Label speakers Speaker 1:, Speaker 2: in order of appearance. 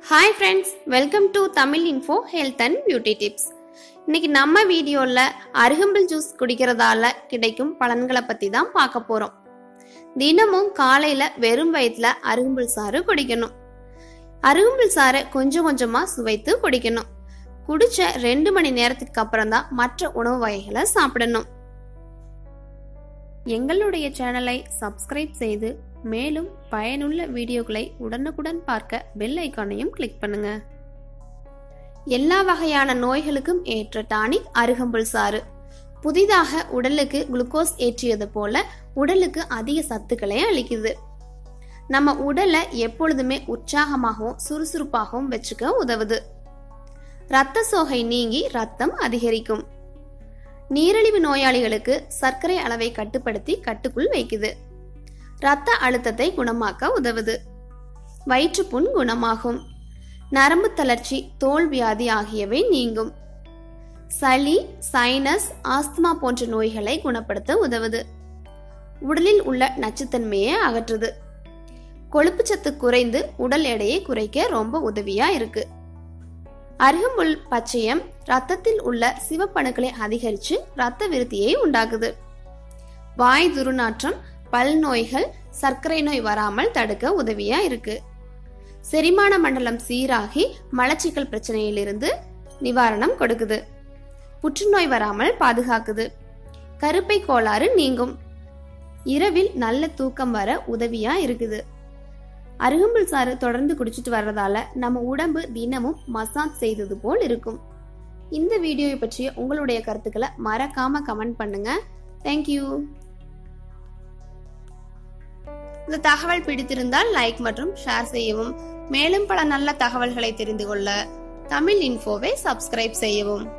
Speaker 1: hi friends welcome to Tamil info health and beauty tips இன்னைக்கு நம்ம வீடியோவில் அருகம்புல் ஜூஸ் குடிக்கிறதால கிடைக்கும் பலன்களை பற்றி தான் பார்க்க போகிறோம் தினமும் காலையில் வெறும் வயிற்றில் அருகம்புல் சாறு குடிக்கணும் அருகம்புல் சாறை கொஞ்சம் கொஞ்சமாக சுவைத்து குடிக்கணும் குடிச்ச ரெண்டு மணி நேரத்துக்கு அப்புறம் தான் மற்ற உணவு வகைகளை சாப்பிடணும் எங்களுடைய சேனலை சப்ஸ்கிரைப் செய்து மேலும் பயனுள்ள வீடியோக்களை உடனுக்குடன் பார்க்க பெல் ஐக்கானையும் கிளிக் பண்ணுங்க எல்லா வகையான நோய்களுக்கும் ஏற்ற டானிக் அருகம்புல் சாறு புதிதாக உடலுக்கு குளுக்கோஸ் ஏற்றியது போல உடலுக்கு அதிக சத்துக்களை அளிக்குது நம்ம உடலை எப்பொழுதுமே உற்சாகமாகவும் சுறுசுறுப்பாகவும் வச்சுக்க உதவுது இரத்த சோகை நீங்கி ரத்தம் அதிகரிக்கும் நீரிழிவு நோயாளிகளுக்கு சர்க்கரை அளவை கட்டுப்படுத்தி கட்டுக்குள் வைக்குது இரத்த அழுத்தத்தை குணமாக்க உதவுது வயிற்றுப்புண் குணமாகும் நரம்பு தளர்ச்சி தோல் வியாதி ஆகியவை நீங்கும் சளி சைனஸ் ஆஸ்துமா போன்ற நோய்களை குணப்படுத்த உதவுது உடலில் உள்ள நச்சுத்தன்மையை அகற்றுது கொழுப்புச்சத்து குறைந்து உடல் எடையை குறைக்க ரொம்ப உதவியா இருக்கு அருகம்புல் பச்சையம் ரத்தத்தில் உள்ள சிவப்பணுக்களை அதிகரித்து இரத்த விருத்தியை உண்டாக்குது வாய் துர்நாற்றம் பல் நோய்கள் சர்க்கரை நோய் வராமல் தடுக்க உதவியா இருக்கு செரிமான மண்டலம் சீராகி மலச்சிக்கல் பிரச்சனையிலிருந்து நிவாரணம் கொடுக்குது புற்றுநோய் வராமல் பாதுகாக்குது கருப்பை கோளாறு நீங்கும் இரவில் நல்ல தூக்கம் வர உதவியா இருக்குது அருகம்புல் சாறு தொடர்ந்து குடிச்சிட்டு வர்றதால நம்ம உடம்பு தினமும் மசாஜ் செய்தது போல் இருக்கும் இந்த வீடியோவை பற்றிய உங்களுடைய கருத்துக்களை மறக்காம கமெண்ட் பண்ணுங்க தேங்க்யூ இந்த தகவல் பிடித்திருந்தால் லைக் மற்றும் ஷேர் செய்யவும் மேலும் பல நல்ல தகவல்களை தெரிந்து கொள்ள தமிழ் இன்ஃபோவை சப்ஸ்கிரைப் செய்யவும்